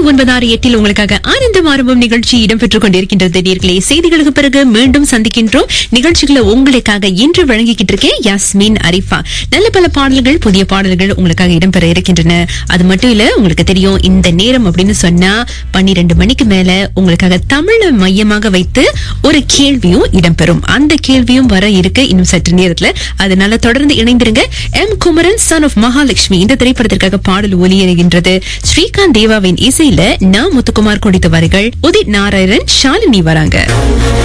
ஒன்பது ஆறு எட்டில் உங்களுக்காக ஆனந்தம் ஆரம்பம் நிகழ்ச்சி இடம்பெற்றுக் கொண்டிருக்கின்றது நேர்களே செய்திகளுக்கு பிறகு மீண்டும் சந்திக்கின்றோம் நிகழ்ச்சிகளை உங்களுக்காக இன்று வழங்கிக்கிட்டு இருக்கேன் யாஸ்மின் அரிஃபா நல்ல பல பாடல்கள் புதிய பாடல்கள் உங்களுக்காக இடம்பெற இருக்கின்றன அது மட்டும் இல்ல உங்களுக்கு தெரியும் இந்த நேரம் அப்படின்னு சொன்னா பன்னிரண்டு மணிக்கு மேல உங்களுக்காக தமிழ மையமாக வைத்து ஒரு கேள்வியும் இடம்பெறும் அந்த கேள்வியும் வர இருக்கு இன்னும் சற்று நேரத்துல அதனால தொடர்ந்து இணைந்திருங்க M Kumaran son of Mahalakshmi இந்த திரைப்படத்திற்காக பாடல் ஒலியேறுகின்றது ஸ்ரீகாந்த் தேவாவின் இசையில நா முத்துக்குமார் குடித்த வரிகள் உதித் நாராயணன் ஷாலினி வராங்க